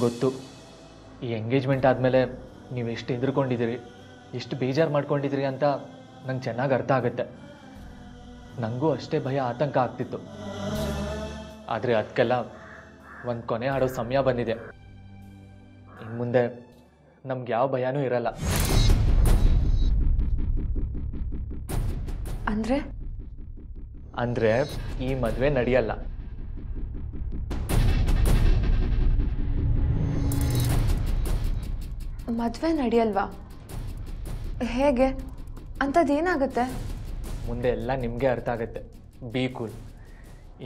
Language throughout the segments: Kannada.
ನಂಗೆ ಗೊತ್ತು ಈ ಎಂಗೇಜ್ಮೆಂಟ್ ಆದಮೇಲೆ ನೀವು ಎಷ್ಟು ಹೆದರ್ಕೊಂಡಿದ್ದೀರಿ ಎಷ್ಟು ಬೇಜಾರು ಮಾಡ್ಕೊಂಡಿದ್ದೀರಿ ಅಂತ ನಂಗೆ ಚೆನ್ನಾಗಿ ಅರ್ಥ ಆಗುತ್ತೆ ನನಗೂ ಅಷ್ಟೇ ಭಯ ಆತಂಕ ಆಗ್ತಿತ್ತು ಆದರೆ ಅದಕ್ಕೆಲ್ಲ ಒಂದು ಕೊನೆ ಆಡೋ ಸಮಯ ಬಂದಿದೆ ಇನ್ನು ಮುಂದೆ ನಮ್ಗೆ ಯಾವ ಭಯನೂ ಇರಲ್ಲ ಅಂದರೆ ಅಂದರೆ ಈ ಮದುವೆ ನಡೆಯಲ್ಲ ಮದುವೆ ನಡೆಯಲ್ವಾ ಹೇಗೆ ಅಂಥದ್ದೇನಾಗುತ್ತೆ ಮುಂದೆ ಎಲ್ಲ ನಿಮಗೆ ಅರ್ಥ ಆಗುತ್ತೆ ಬಿ ಕೂಲ್ ಈ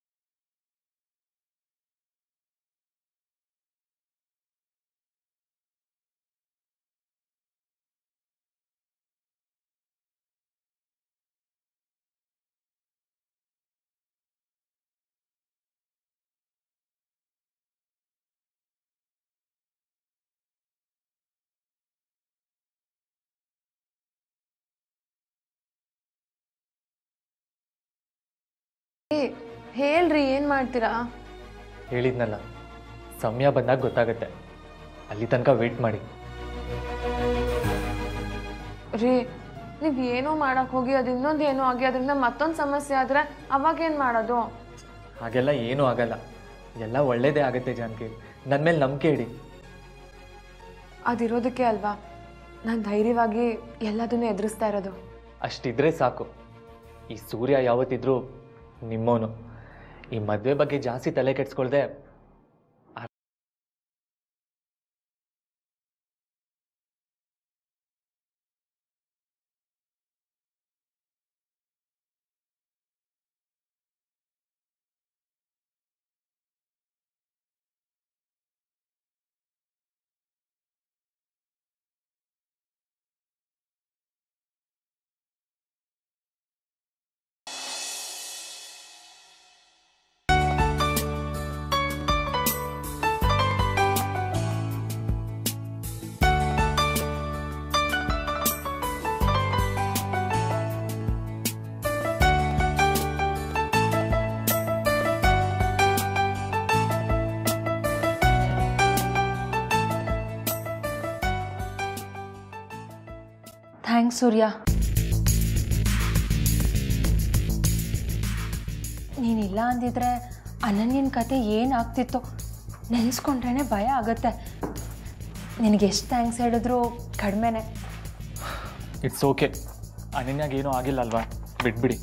ಏ ಹೇಳ್ರಿ ಏನು ಮಾಡ್ತೀರಾ ಹೇಳಿದ್ನಲ್ಲ ಸಮಯ ಬಂದಾಗ ಗೊತ್ತಾಗುತ್ತೆ ಅಲ್ಲಿ ತನಕ ವೇಟ್ ಮಾಡಿ ರೀ ನೀವು ಏನೋ ಮಾಡಕ್ಕೆ ಹೋಗಿ ಅದು ಇನ್ನೊಂದು ಏನೋ ಆಗಿ ಅದರಿಂದ ಮತ್ತೊಂದು ಸಮಸ್ಯೆ ಆದರೆ ಅವಾಗ ಏನು ಮಾಡೋದು ಹಾಗೆಲ್ಲ ಏನೂ ಆಗಲ್ಲ ಎಲ್ಲ ಒಳ್ಳೇದೇ ಆಗುತ್ತೆ ಜಾನಕಿ ನನ್ನ ಮೇಲೆ ನಂಬಿಕೆ ಇಡಿ ಅದಿರೋದಕ್ಕೆ ಅಲ್ವಾ ನಾನು ಧೈರ್ಯವಾಗಿ ಎಲ್ಲದನ್ನೂ ಎದುರಿಸ್ತಾ ಇರೋದು ಅಷ್ಟಿದ್ರೆ ಸಾಕು ಈ ಸೂರ್ಯ ಯಾವತ್ತಿದ್ರೂ ನಿಮ್ಮವನು ಈ ಮದುವೆ ಬಗ್ಗೆ ಜಾಸ್ತಿ ತಲೆ ಕೆಡ್ಸ್ಕೊಳ್ದೆ ಥ್ಯಾಂಕ್ಸ್ ಸೂರ್ಯ ನೀನಿಲ್ಲ ಅಂದಿದ್ರೆ ಅನನ್ಯನ ಕತೆ ಏನಾಗ್ತಿತ್ತೋ ನೆನೆಸ್ಕೊಂಡ್ರೇ ಭಯ ಆಗತ್ತೆ ನಿನಗೆ ಎಷ್ಟು ಥ್ಯಾಂಕ್ಸ್ ಹೇಳಿದ್ರು ಕಡಿಮೆನೆ ಇಟ್ಸ್ ಓಕೆ ಅನನ್ಯಾಗ ಏನೂ ಆಗಿಲ್ಲ ಅಲ್ವಾ ಬಿಟ್ಬಿಡಿ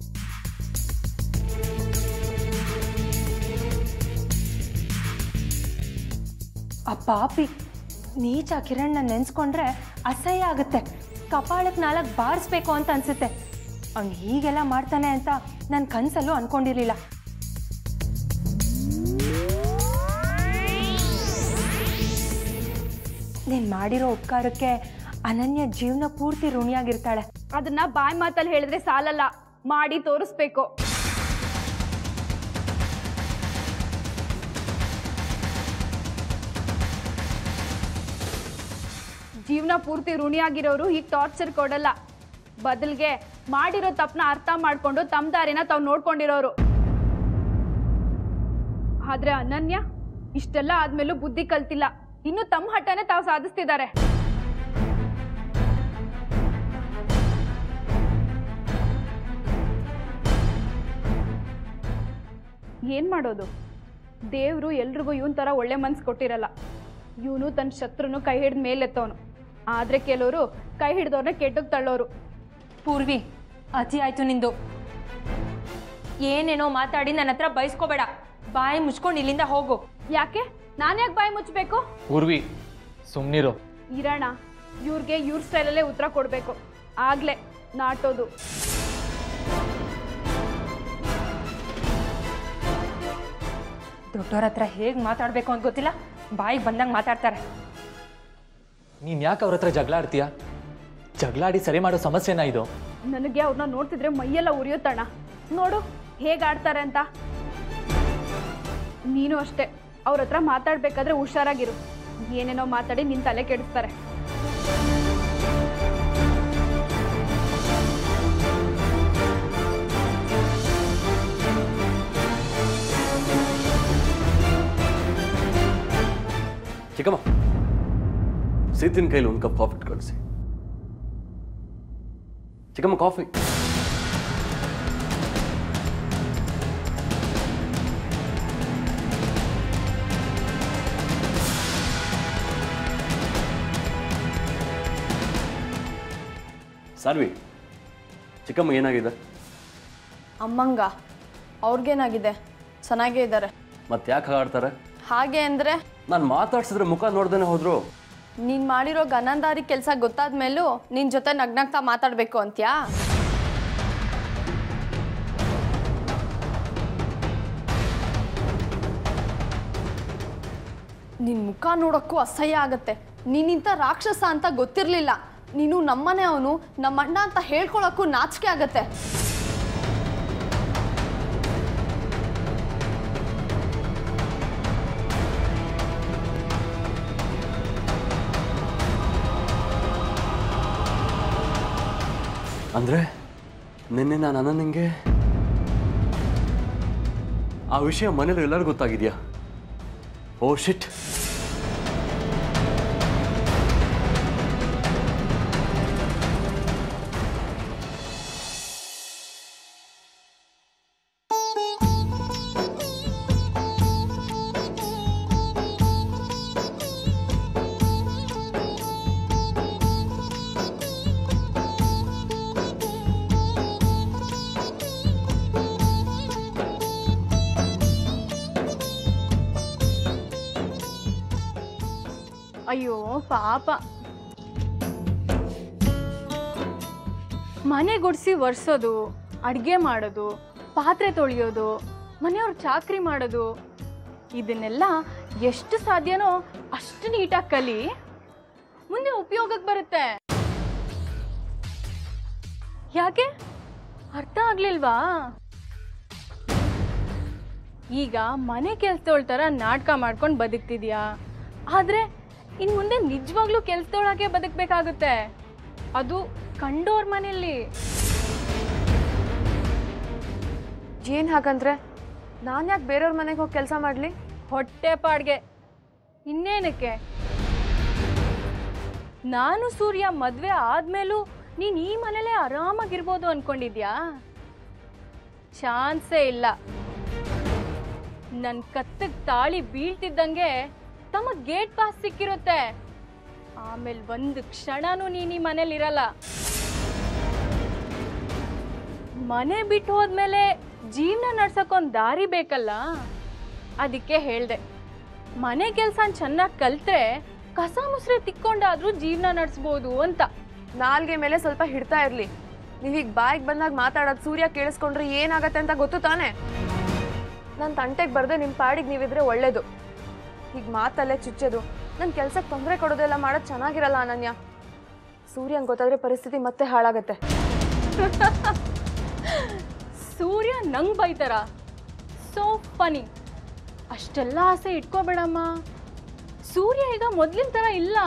ಆ ಪಾಪಿ ನೀಚ ಕಿರಣ್ನ ನೆನೆಸ್ಕೊಂಡ್ರೆ ಅಸಹ್ಯ ಆಗುತ್ತೆ ಕಪಾಳಕ್ಕೆ ನಾಲ್ಕು ಬಾರಿಸ್ಬೇಕು ಅಂತ ಅನ್ಸುತ್ತೆ ಅವ್ನು ಹೀಗೆಲ್ಲ ಮಾಡ್ತಾನೆ ಅಂತ ನನ್ನ ಕನಸಲ್ಲೂ ಅನ್ಕೊಂಡಿರಲಿಲ್ಲ ನೀನು ಮಾಡಿರೋ ಉಪಕಾರಕ್ಕೆ ಅನನ್ಯ ಜೀವನ ಪೂರ್ತಿ ಋಣಿಯಾಗಿರ್ತಾಳೆ ಅದನ್ನ ಬಾಯ್ ಮಾತಲ್ಲಿ ಹೇಳಿದ್ರೆ ಸಾಲಲ್ಲ ಮಾಡಿ ತೋರಿಸ್ಬೇಕು ಜೀವನ ಪೂರ್ತಿ ಋಣಿಯಾಗಿರೋರು ಈಗ ಟಾರ್ಚರ್ ಕೊಡಲ್ಲ ಬದಲ್ಗೆ ಮಾಡಿರೋ ತಪ್ಪನ ಅರ್ಥ ಮಾಡ್ಕೊಂಡು ತಮ್ಮ ದಾರಿನ ತಾವು ನೋಡ್ಕೊಂಡಿರೋರು ಆದ್ರೆ ಅನನ್ಯ ಇಷ್ಟೆಲ್ಲ ಆದ್ಮೇಲೂ ಬುದ್ಧಿ ಕಲ್ತಿಲ್ಲ ಇನ್ನು ತಮ್ಮ ಹಠನೇ ತಾವು ಸಾಧಿಸ್ತಿದ್ದಾರೆ ಏನು ಮಾಡೋದು ದೇವರು ಎಲ್ರಿಗೂ ಇವನ್ ಥರ ಒಳ್ಳೆ ಮನ್ಸು ಕೊಟ್ಟಿರಲ್ಲ ಇವನು ತನ್ನ ಶತ್ರುನು ಕೈ ಹಿಡ್ದು ಮೇಲೆತ್ತವನು ಆದರೆ ಕೆಲವರು ಕೈ ಹಿಡ್ದವ್ರನ್ನ ಕೆಟ್ಟಕ್ಕೆ ತಳ್ಳೋರು ಪೂರ್ವಿ ಅತಿ ಆಯ್ತು ನಿಂದು ಏನೇನೋ ಮಾತಾಡಿ ನನ್ನ ಹತ್ರ ಬಯಸ್ಕೋಬೇಡ ಬಾಯಿ ಮುಚ್ಕೊಂಡು ಇಲ್ಲಿಂದ ಹೋಗು ಯಾಕೆ ನಾನು ಯಾಕೆ ಬಾಯಿ ಮುಚ್ಚಬೇಕು ಪೂರ್ವಿ ಸುಮ್ಮನಿರೋ ಇರೋಣ ಇವ್ರಿಗೆ ಇವ್ರ ಸ್ಟೈಲಲ್ಲೇ ಉತ್ತರ ಕೊಡಬೇಕು ಆಗಲೇ ನಾಟೋದು ದೊಡ್ಡವ್ರ ಹತ್ರ ಹೇಗೆ ಮಾತಾಡಬೇಕು ಅಂತ ಗೊತ್ತಿಲ್ಲ ಬಾಯಿಗೆ ಬಂದಂಗೆ ಮಾತಾಡ್ತಾರೆ ನೀನು ಯಾಕೆ ಅವ್ರ ಹತ್ರ ಜಗಳ ಆಡ್ತೀಯ ಜಗಳ ಆಡಿ ಸರಿ ಮಾಡೋ ಸಮಸ್ಯೆನಾ ಇದು ನನಗೆ ಅವ್ರನ್ನ ನೋಡ್ತಿದ್ರೆ ಮೈಯೆಲ್ಲ ಉರಿಯುತ್ತಣ್ಣ ನೋಡು ಹೇಗೆ ಆಡ್ತಾರೆ ಅಂತ ನೀನು ಅಷ್ಟೇ ಅವ್ರ ಹತ್ರ ಮಾತಾಡ್ಬೇಕಾದ್ರೆ ಹುಷಾರಾಗಿರು ಏನೇನೋ ಮಾತಾಡಿ ನಿನ್ನ ತಲೆ ಕೆಡಿಸ್ತಾರೆ ಸೀತಿನ ಕೈಲಿ ಒಂದು ಕಪ್ ಕಾಫಿ ಕಳಿಸಿ ಚಿಕ್ಕಮ್ಮ ಕಾಫಿ ಸಾನ್ವಿ ಚಿಕ್ಕಮ್ಮ ಏನಾಗಿದೆ ಅಮ್ಮಂಗ ಅವ್ರಿಗೇನಾಗಿದೆ ಚೆನ್ನಾಗೇ ಇದ್ದಾರೆ ಮತ್ತೆ ಯಾಕೆ ಹಾಗಾಡ್ತಾರೆ ಹಾಗೆ ಅಂದರೆ ನಾನು ಮಾತಾಡ್ಸಿದ್ರೆ ಮುಖ ನೋಡ್ದೇನೆ ಹೋದ್ರು ನೀನು ಮಾಡಿರೋ ಗನಂದಾರಿ ಕೆಲಸ ಗೊತ್ತಾದ ಮೇಲೂ ನಿನ್ನ ಜೊತೆ ನಗ್ನಗ್ತಾ ಮಾತಾಡಬೇಕು ಅಂತ್ಯಾ ನಿನ್ನ ಮುಖ ನೋಡೋಕ್ಕೂ ಅಸಹ್ಯ ಆಗತ್ತೆ ನೀನಿಂತ ರಾಕ್ಷಸ ಅಂತ ಗೊತ್ತಿರಲಿಲ್ಲ ನೀನು ನಮ್ಮನೆ ಅವನು ನಮ್ಮ ಅಣ್ಣ ಅಂತ ಹೇಳ್ಕೊಳಕ್ಕೂ ನಾಚಿಕೆ ಆಗತ್ತೆ ಅಂದ್ರೆ ನಿನ್ನೆ ನಾನು ಅನ್ನ ನಿಂಗೆ ಆ ವಿಷಯ ಮನೇಲಿ ಎಲ್ಲರಿಗೂ ಗೊತ್ತಾಗಿದ್ಯಾ ಓ ಶಿಟ್ ಅಯ್ಯೋ ಪಾಪ ಮನೆ ಗುಡಿಸಿ ಒರೆಸೋದು ಅಡುಗೆ ಮಾಡೋದು ಪಾತ್ರೆ ತೊಳೆಯೋದು ಮನೆಯವ್ರ ಚಾಕ್ರಿ ಮಾಡೋದು ಇದನ್ನೆಲ್ಲ ಎಷ್ಟು ಸಾಧ್ಯನೋ ಅಷ್ಟು ನೀಟಾಗಿ ಕಲಿ ಮುಂದೆ ಉಪಯೋಗಕ್ಕೆ ಬರುತ್ತೆ ಯಾಕೆ ಅರ್ಥ ಆಗ್ಲಿಲ್ವಾ ಈಗ ಮನೆ ಕೆಲ್ಸದೋಳ್ ಥರ ನಾಟಕ ಮಾಡ್ಕೊಂಡು ಬದುಕ್ತಿದ್ಯಾ ಆದರೆ ಇನ್ನು ಮುಂದೆ ನಿಜವಾಗ್ಲೂ ಕೆಲ್ಸದೊಳಗೆ ಬದುಕಬೇಕಾಗುತ್ತೆ ಅದು ಕಂಡೋರ್ ಮನೆಯಲ್ಲಿ ಏನು ಹಾಗಂದ್ರೆ ನಾನು ಯಾಕೆ ಬೇರೆಯವ್ರ ಮನೆಗೆ ಹೋಗಿ ಕೆಲಸ ಮಾಡಲಿ ಹೊಟ್ಟೆ ಪಾಡ್ಗೆ ಇನ್ನೇನಕ್ಕೆ ನಾನು ಸೂರ್ಯ ಮದ್ವೆ ಆದ್ಮೇಲೂ ನೀನ್ ಈ ಮನೇಲೆ ಆರಾಮಾಗಿರ್ಬೋದು ಅನ್ಕೊಂಡಿದ್ಯಾ ಚಾನ್ಸೇ ಇಲ್ಲ ನನ್ ಕತ್ತಗ್ ತಾಳಿ ಬೀಳ್ತಿದ್ದಂಗೆ ತಮ್ಮ ಗೇಟ್ ಪಾಸ್ ಸಿಕ್ಕಿರುತ್ತೆ ಆಮೇಲೆ ಒಂದು ಕ್ಷಣನೂ ನೀನ್ ಈ ಮನೇಲಿ ಇರಲ್ಲ ಮನೆ ಬಿಟ್ಟು ಹೋದ್ಮೇಲೆ ಜೀವನ ನಡ್ಸಕ್ಕೊಂದ್ ದಾರಿ ಬೇಕಲ್ಲ ಅದಕ್ಕೆ ಹೇಳ್ದೆ ಮನೆ ಕೆಲಸ ಚೆನ್ನಾಗಿ ಕಲ್ತ್ರೆ ಕಸ ಮುಸ್ರೆ ತಿಕ್ಕೊಂಡಾದ್ರೂ ಜೀವನ ನಡೆಸ್ಬೋದು ಅಂತ ನಾಲ್ಗೆ ಮೇಲೆ ಸ್ವಲ್ಪ ಹಿಡ್ತಾ ಇರಲಿ ನೀವೀಗ ಬಾಯಿಗೆ ಬಂದಾಗ ಮಾತಾಡೋದು ಸೂರ್ಯ ಕೇಳಿಸ್ಕೊಂಡ್ರೆ ಏನಾಗತ್ತೆ ಅಂತ ಗೊತ್ತು ತಾನೇ ನನ್ನ ತಂಟೆಗೆ ಬರದೆ ನಿಮ್ಮ ಪಾಡಿಗೆ ನೀವಿದ್ರೆ ಒಳ್ಳೇದು ಈಗ ಮಾತಲ್ಲೇ ಚುಚ್ಚೋದು ನನ್ನ ಕೆಲ್ಸಕ್ಕೆ ತೊಂದರೆ ಕೊಡೋದೆಲ್ಲ ಮಾಡೋದು ಚೆನ್ನಾಗಿರಲ್ಲ ಅನನ್ಯ ಸೂರ್ಯಂಗೆ ಗೊತ್ತಾದ್ರೆ ಪರಿಸ್ಥಿತಿ ಮತ್ತೆ ಹಾಳಾಗತ್ತೆ ಸೂರ್ಯ ನಂಗ್ ಬೈತಾರ ಸೋ ಫನಿ ಅಷ್ಟೆಲ್ಲ ಆಸೆ ಇಟ್ಕೋಬೇಡಮ್ಮ ಸೂರ್ಯ ಈಗ ಮೊದ್ಲಿನ ಥರ ಇಲ್ಲ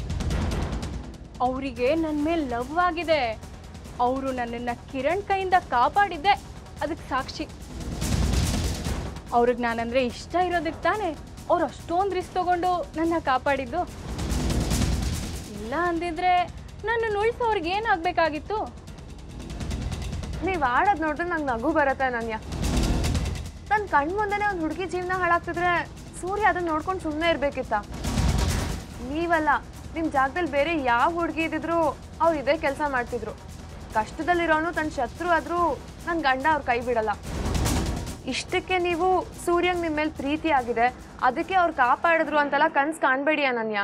ಅವರಿಗೆ ನನ್ನ ಮೇಲೆ ಲವ್ ಆಗಿದೆ ಅವರು ನನ್ನನ್ನು ಕಿರಣ್ ಕೈಯಿಂದ ಕಾಪಾಡಿದ್ದೆ ಅದಕ್ಕೆ ಸಾಕ್ಷಿ ಅವ್ರಿಗೆ ನಾನಂದ್ರೆ ಇಷ್ಟ ಇರೋದಕ್ಕೆ ತಾನೇ ಅವ್ರು ಅಷ್ಟೊಂದು ರಿಸ್ಕ್ ತಗೊಂಡು ನನ್ನ ಕಾಪಾಡಿದ್ದು ಇಲ್ಲ ಅಂದಿದ್ರೆ ನನ್ನ ಉಳಿಸೋರ್ಗೆ ಏನಾಗಬೇಕಾಗಿತ್ತು ನೀವು ಆಡೋದು ನೋಡಿದ್ರೆ ನಂಗೆ ನಗು ಬರುತ್ತೆ ಅನನ್ಯ ನನ್ನ ಕಣ್ ಮುಂದೆನೆ ಒಂದು ಹುಡುಗಿ ಜೀವನ ಹಾಳಾಗ್ತಿದ್ರೆ ಸೂರ್ಯ ಅದನ್ನ ನೋಡ್ಕೊಂಡು ಸುಮ್ಮನೆ ಇರ್ಬೇಕಿತ್ತ ನೀವಲ್ಲ ನಿಮ್ಮ ಜಾಗದಲ್ಲಿ ಬೇರೆ ಯಾವ ಹುಡುಗಿ ಇದ್ದಿದ್ರು ಅವ್ರು ಇದೇ ಕೆಲಸ ಮಾಡ್ತಿದ್ರು ಕಷ್ಟದಲ್ಲಿರೋನು ತನ್ನ ಶತ್ರು ಆದರೂ ನನ್ನ ಗಂಡ ಅವ್ರ ಕೈ ಬಿಡಲ್ಲ ಇಷ್ಟಕ್ಕೆ ನೀವು ಸೂರ್ಯಂಗೆ ನಿಮ್ಮ ಮೇಲೆ ಪ್ರೀತಿ ಆಗಿದೆ ಅದಕ್ಕೆ ಅವ್ರು ಕಾಪಾಡಿದ್ರು ಅಂತೆಲ್ಲ ಕನ್ಸು ಕಾಣಬೇಡಿ ಅನನ್ಯ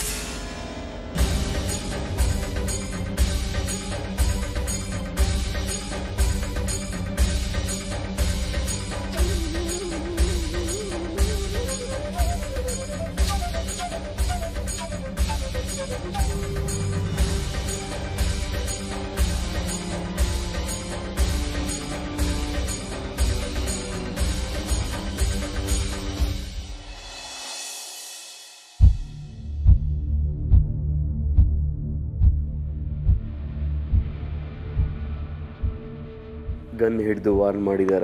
ಗನ್ ಹಿಡಿದು ವಾರ್ನ್ ಮಾಡಿದ್ದಾರೆ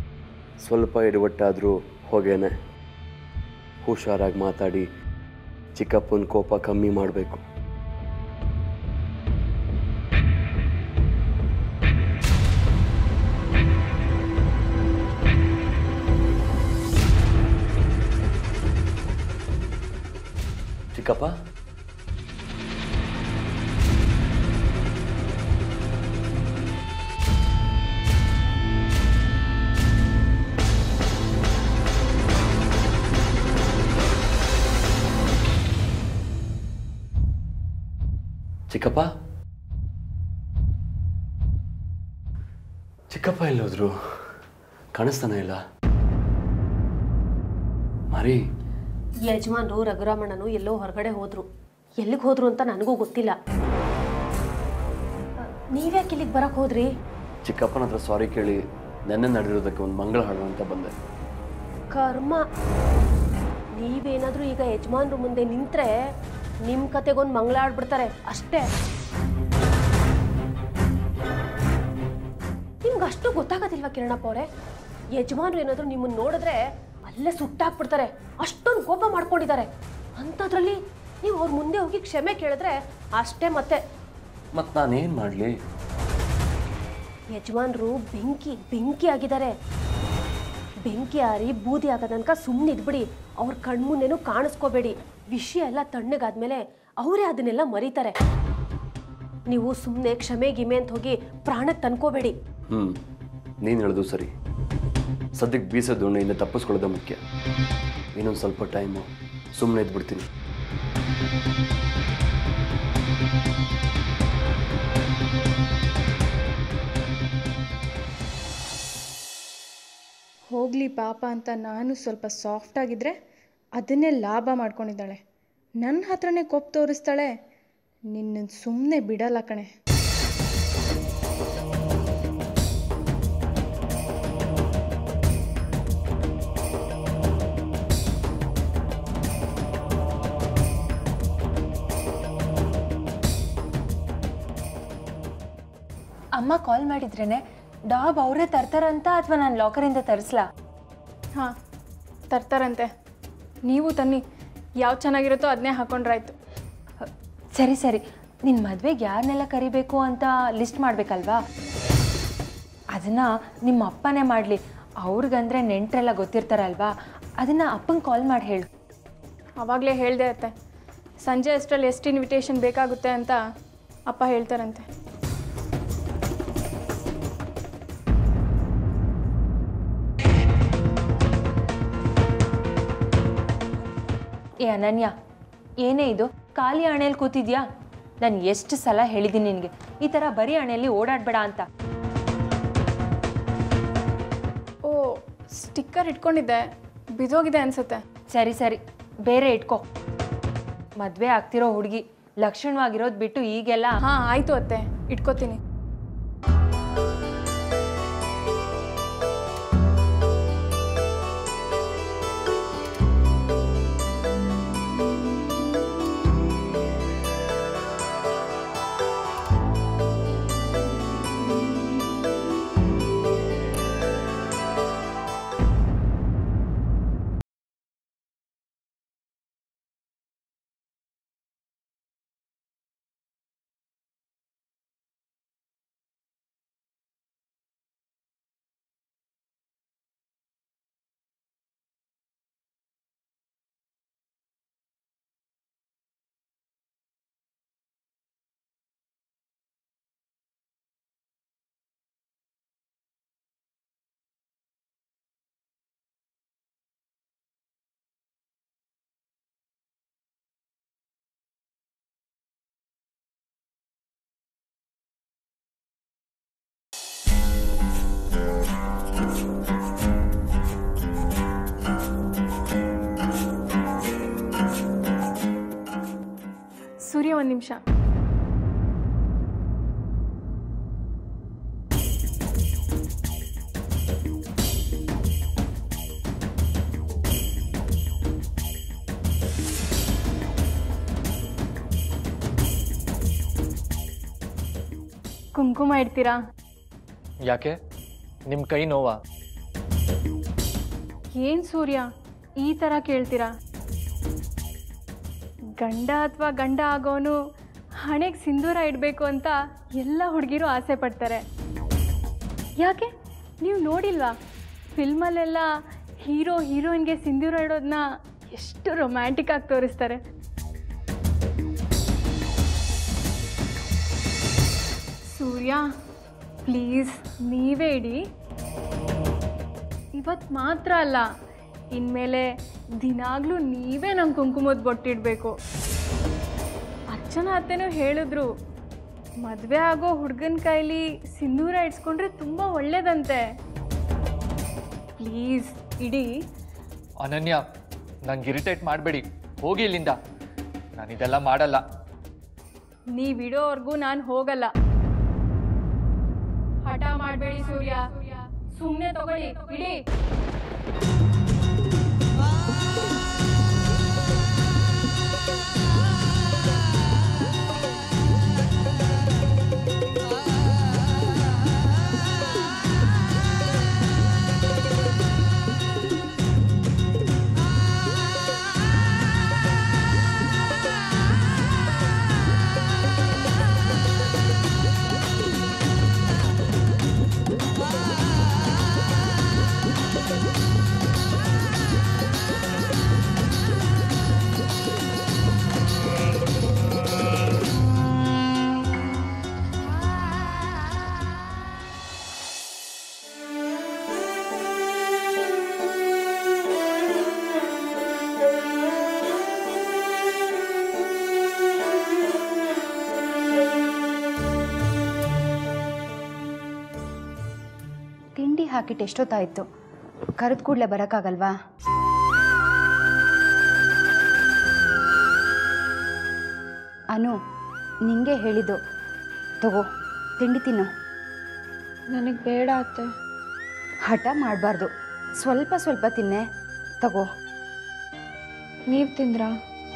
ಸ್ವಲ್ಪ ಎಡವಟ್ಟಾದರೂ ಹೋಗೇನೆ ಹುಷಾರಾಗಿ ಮಾತಾಡಿ ಚಿಕ್ಕಪ್ಪನ ಕೋಪ ಕಮ್ಮಿ ಮಾಡಬೇಕು ಚಿಕ್ಕಪ್ಪ ಚಿಕ್ಕಪ್ಪ ಚಿಕ್ಕಪ್ಪ ಎಲ್ಲೋದ್ರು ಕಾಣಿಸ್ತಾನೆ ಇಲ್ಲ ಮಾರಿ ಯಜಮಾನ್ರು ರಘುರಾಮಣ್ಣನು ಎಲ್ಲೋ ಹೊರಗಡೆ ಹೋದ್ರು ಎಲ್ಲಿಗೆ ಹೋದ್ರು ಅಂತ ನನಗೂ ಗೊತ್ತಿಲ್ಲ ನೀವ್ಯಾಕೆ ಇಲ್ಲಿಗೆ ಬರಕ್ ಹೋದ್ರಿ ಚಿಕ್ಕಪ್ಪನ ಹತ್ರ ಸಾರಿ ಕೇಳಿ ನೆನ್ನೆ ನಡೆದಿರೋದಕ್ಕೆ ಒಂದು ಮಂಗಳ ಹಾಡು ಅಂತ ಬಂದೆ ಕರ್ಮ ನೀವೇನಾದ್ರೂ ಈಗ ಯಜಮಾನ್ರು ಮುಂದೆ ನಿಂತ್ರೆ ನಿಮ್ಮ ಕತೆಗೊಂದು ಮಂಗಳ ಆಡ್ಬಿಡ್ತಾರೆ ಅಷ್ಟೇ ನಿಮ್ಗೆ ಅಷ್ಟು ಗೊತ್ತಾಗೋದಿಲ್ವಾ ಕಿರಣಪ್ಪ ಅವರೇ ಯಜಮಾನ್ರು ಏನಾದರೂ ನಿಮ್ಮನ್ನ ನೋಡಿದ್ರೆ ಅಲ್ಲೇ ಸುಟ್ಟಾಕ್ಬಿಡ್ತಾರೆ ಅಷ್ಟೊಂದು ಕೋಪ ಮಾಡ್ಕೊಂಡಿದ್ದಾರೆ ಅಂಥದ್ರಲ್ಲಿ ನೀವು ಅವ್ರ ಮುಂದೆ ಹೋಗಿ ಕ್ಷಮೆ ಕೇಳಿದ್ರೆ ಅಷ್ಟೇ ಮತ್ತೆ ಮತ್ತು ನಾನೇನು ಮಾಡಲಿ ಯಜಮಾನ್ರು ಬೆಂಕಿ ಬೆಂಕಿ ಆಗಿದ್ದಾರೆ ಬೆಂಕಿ ಆರಿ ಬೂದಿ ಆಗೋ ತನಕ ಸುಮ್ಮನೆ ಇದ್ಬಿಡಿ ಅವ್ರ ಕಣ್ಮುಂದೆನೂ ಕಾಣಿಸ್ಕೋಬೇಡಿ ವಿಷಯ ಎಲ್ಲ ತಣ್ಣಗಾದ್ಮೇಲೆ ಅವರೇ ಅದನ್ನೆಲ್ಲ ಮರೀತಾರೆ ನೀವು ಸುಮ್ಮನೆ ಕ್ಷಮೆ ಗಿಮೆ ಅಂತ ಹೋಗಿ ಪ್ರಾಣಕ್ಕೆ ತನ್ಕೋಬೇಡಿ ಹ್ಞೂ ನೀನು ಹೇಳೋದು ಸರಿ ಸದ್ಯಕ್ಕೆ ಬೀಸೋ ದೋಣಿಯಿಂದ ತಪ್ಪಿಸ್ಕೊಳ್ಳೋದೇ ಮುಖ್ಯ ಇನ್ನೊಂದು ಸ್ವಲ್ಪ ಟೈಮು ಸುಮ್ಮನೆ ಇದ್ಬಿಡ್ತೀನಿ ಹೋಗಲಿ ಪಾಪ ಅಂತ ನಾನು ಸ್ವಲ್ಪ ಸಾಫ್ಟ್ ಆಗಿದ್ರೆ ಅದನ್ನೇ ಲಾಭ ಮಾಡ್ಕೊಂಡಿದ್ದಾಳೆ ನನ್ನ ಹತ್ರನೇ ಕೊಪ್ಪು ತೋರಿಸ್ತಾಳೆ ನಿನ್ನ ಸುಮ್ಮನೆ ಬಿಡಲ್ಲ ಕಣೆ ಅಮ್ಮ ಕಾಲ್ ಮಾಡಿದ್ರೇನೆ ಡಾಬ್ ಅವರೇ ತರ್ತಾರಂತ ಅಥವಾ ನಾನು ಲಾಕರಿಂದ ತರಿಸ್ಲಾ ಹಾಂ ತರ್ತಾರಂತೆ ನೀವು ತನ್ನಿ ಯಾವ್ದು ಚೆನ್ನಾಗಿರುತ್ತೋ ಅದನ್ನೇ ಹಾಕೊಂಡ್ರಾಯ್ತು ಸರಿ ಸರಿ ನಿನ್ನ ಮದುವೆಗೆ ಯಾರನ್ನೆಲ್ಲ ಕರಿಬೇಕು ಅಂತ ಲಿಸ್ಟ್ ಮಾಡಬೇಕಲ್ವಾ ಅದನ್ನು ನಿಮ್ಮ ಅಪ್ಪನೇ ಮಾಡಲಿ ಅವ್ರಿಗಂದ್ರೆ ನೆಂಟರೆಲ್ಲ ಗೊತ್ತಿರ್ತಾರಲ್ವಾ ಅದನ್ನು ಅಪ್ಪಂಗೆ ಕಾಲ್ ಮಾಡಿ ಹೇಳು ಆವಾಗಲೇ ಹೇಳಿದೆ ಅತ್ತೆ ಸಂಜೆ ಅಷ್ಟರಲ್ಲಿ ಎಷ್ಟು ಇನ್ವಿಟೇಷನ್ ಬೇಕಾಗುತ್ತೆ ಅಂತ ಅಪ್ಪ ಹೇಳ್ತಾರಂತೆ ಏ ಅನನ್ಯ ಏನೇ ಇದು ಖಾಲಿ ಹಣೆಯಲ್ಲಿ ಕೂತಿದ್ಯಾ ನಾನು ಎಷ್ಟು ಸಲ ಹೇಳಿದ್ದೀನಿ ನಿನಗೆ ಈ ಥರ ಬರೀ ಹಣೆಯಲ್ಲಿ ಓಡಾಡಬೇಡ ಅಂತ ಓ ಸ್ಟಿಕ್ಕರ್ ಇಟ್ಕೊಂಡಿದ್ದೆ ಬಿದೋಗಿದೆ ಅನ್ಸುತ್ತೆ ಸರಿ ಸರಿ ಬೇರೆ ಇಟ್ಕೋ ಮದುವೆ ಆಗ್ತಿರೋ ಹುಡುಗಿ ಲಕ್ಷಣವಾಗಿರೋದು ಬಿಟ್ಟು ಈಗೆಲ್ಲ ಹಾಂ ಆಯಿತು ಅತ್ತೆ ಇಟ್ಕೋತೀನಿ ಸೂರ್ಯ ಒಂದು ನಿಮಿಷ ಕುಂಕುಮ ಇಡ್ತೀರಾ ಯಾಕೆ ನಿಮ್ಮ ಕೈ ನೋವಾ ಏನು ಸೂರ್ಯ ಈ ಥರ ಕೇಳ್ತೀರಾ ಗಂಡ ಅಥವಾ ಗಂಡ ಆಗೋನು ಹಣೆಗೆ ಸಿಂಧೂರ ಇಡಬೇಕು ಅಂತ ಎಲ್ಲ ಹುಡುಗಿರು ಆಸೆ ಪಡ್ತಾರೆ ಯಾಕೆ ನೀವು ನೋಡಿಲ್ವಾ ಫಿಲ್ಮಲ್ಲೆಲ್ಲ ಹೀರೋ ಹೀರೋಯಿನ್ಗೆ ಸಿಂಧೂರ ಇಡೋದನ್ನ ಎಷ್ಟು ರೊಮ್ಯಾಂಟಿಕ್ ಆಗಿ ತೋರಿಸ್ತಾರೆ ಸೂರ್ಯ ಪ್ಲೀಸ್ ನೀವೇ ಇಡಿ ಇವತ್ತು ಮಾತ್ರ ಅಲ್ಲ ಇನ್ಮೇಲೆ ದಿನಾಗಲೂ ನೀವೇ ನಂಗೆ ಕುಂಕುಮದ ಬೊಟ್ಟಿಡಬೇಕು ಅರ್ಚನಾ ಅತ್ತೆನೂ ಹೇಳಿದ್ರು ಮದುವೆ ಆಗೋ ಹುಡುಗನ ಕೈಲಿ ಸಿಂಧೂರ ಇಡ್ಸ್ಕೊಂಡ್ರೆ ತುಂಬ ಒಳ್ಳೇದಂತೆ ಪ್ಲೀಸ್ ಇಡಿ ಅನನ್ಯ ನಂಗೆ ಇರಿಟೇಟ್ ಮಾಡಬೇಡಿ ಹೋಗಿ ಇಲ್ಲಿಂದ ನಾನು ಇದೆಲ್ಲ ಮಾಡಲ್ಲ ನೀವು ಇಡೋವರೆಗೂ ನಾನು ಹೋಗಲ್ಲ ಹಠ ಮಾಡಬೇಡಿ ಸೂರ್ಯ ಸುಮ್ಮನೆ ತಗೊಳ್ಳಿ ಇಡಿ ತಿಂಡಿ ಹಾಕಿಟ್ಟು ಎಷ್ಟೊತ್ತಾಯಿತು ಕರೆದ ಕೂಡಲೇ ಬರೋಕ್ಕಾಗಲ್ವಾ ಅನು ನಿಂಗೆ ಹೇಳಿದ್ದು ತಗೋ ತಿಂಡಿ ತಿನ್ನು ನನಗೆ ಬೇಡ ಅತ್ತೆ ಹಠ ಮಾಡಬಾರ್ದು ಸ್ವಲ್ಪ ಸ್ವಲ್ಪ ತಿನ್ನೆ ತಗೋ ನೀವು ತಿಂದ್ರಾ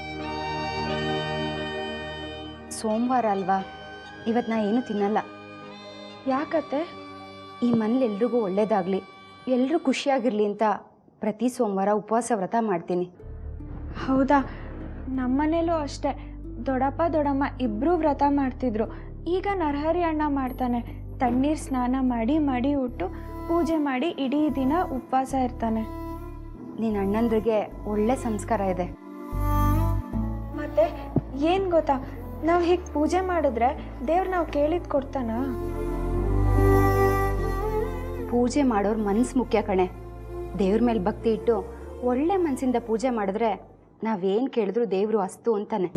ಸೋಮವಾರ ಅಲ್ವಾ ಇವತ್ತು ನಾ ಏನು ತಿನ್ನಲ್ಲ ಯಾಕತ್ತೆ ಈ ಮನೇಲಿ ಎಲ್ರಿಗೂ ಒಳ್ಳೇದಾಗಲಿ ಎಲ್ಲರೂ ಖುಷಿಯಾಗಿರಲಿ ಅಂತ ಪ್ರತಿ ಸೋಮವಾರ ಉಪವಾಸ ವ್ರತ ಮಾಡ್ತೀನಿ ಹೌದಾ ನಮ್ಮನೇಲೂ ಅಷ್ಟೇ ದೊಡ್ಡಪ್ಪ ದೊಡ್ಡಮ್ಮ ಇಬ್ಬರೂ ವ್ರತ ಮಾಡ್ತಿದ್ರು ಈಗ ನರಹರಿ ಅಣ್ಣ ಮಾಡ್ತಾನೆ ತಣ್ಣೀರು ಸ್ನಾನ ಮಾಡಿ ಮಡಿ ಉಟ್ಟು ಪೂಜೆ ಮಾಡಿ ಇಡೀ ದಿನ ಉಪವಾಸ ಇರ್ತಾನೆ ನಿನ್ನ ಅಣ್ಣಂದ್ರಿಗೆ ಒಳ್ಳೆ ಸಂಸ್ಕಾರ ಇದೆ ಮತ್ತೆ ಏನು ಗೊತ್ತಾ ನಾವು ಹೀಗೆ ಪೂಜೆ ಮಾಡಿದ್ರೆ ದೇವ್ರು ನಾವು ಕೇಳಿದ್ ಕೊಡ್ತಾನಾ ಪೂಜೆ ಮಾಡೋರ್ ಮನ್ಸು ಮುಖ್ಯ ಕಣೆ ದೇವ್ರ ಮೇಲೆ ಭಕ್ತಿ ಇಟ್ಟು ಒಳ್ಳೆ ಮನಸ್ಸಿಂದ ಪೂಜೆ ಮಾಡಿದ್ರೆ ನಾವೇನು ಕೇಳಿದ್ರು ದೇವರು ಅಸ್ತು ಅಂತಾನೆ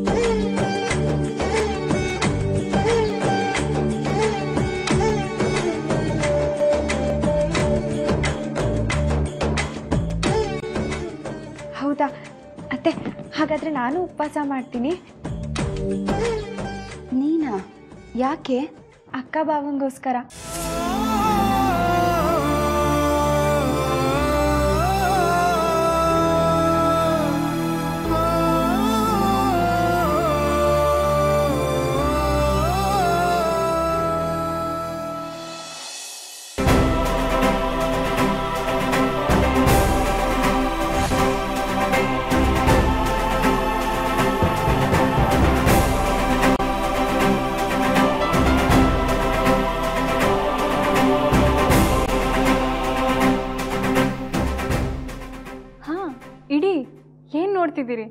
ಹೌದಾ ಅತ್ತೆ ಹಾಗಾದ್ರೆ ನಾನು ಉಪವಾಸ ಮಾಡ್ತೀನಿ ನೀನಾ ಯಾಕೆ ಅಕ್ಕ ಬಾವಂಗೋಸ್ಕರ ಹಾಂ ಇಡಿ ಏನು ನೋಡ್ತಿದ್ದೀರಿ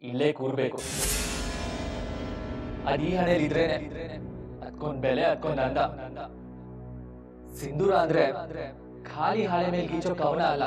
ಇಲ್ಲೇ ಕೂರ್ಬೇಕು ಅದ್ ಈ ಹಣೆಯಲ್ಲಿ ಇದ್ರೇನೆ ಅದಕ್ಕೊಂದ್ ಬೆಲೆ ಅದಕ್ಕೊಂದ್ ಅಂದ ಸಿಂಧೂರ ಅಂದ್ರೆ ಖಾಲಿ ಹಾಳೆ ಮೇಲೆ ಗೀಚೋ ಕವನ ಅಲ್ಲ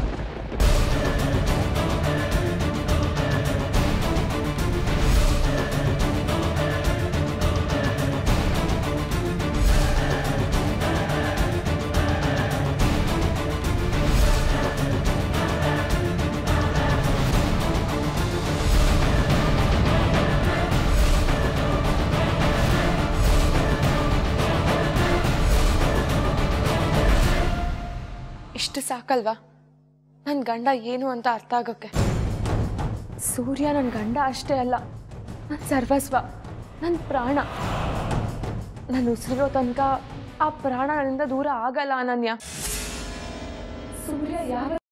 ಇಷ್ಟು ಸಾಕಲ್ವಾ ನನ್ನ ಗಂಡ ಏನು ಅಂತ ಅರ್ಥ ಆಗೋಕ್ಕೆ ಸೂರ್ಯ ನನ್ನ ಗಂಡ ಅಷ್ಟೇ ಅಲ್ಲ ನನ್ನ ಸರ್ವಸ್ವ ನನ್ನ ಪ್ರಾಣ ನಾನು ಉಸಿರಿರೋ ತನಕ ಆ ಪ್ರಾಣ ನನ್ನಿಂದ ದೂರ ಆಗಲ್ಲ ಅನನ್ಯ ಸೂರ್ಯ ಯಾವ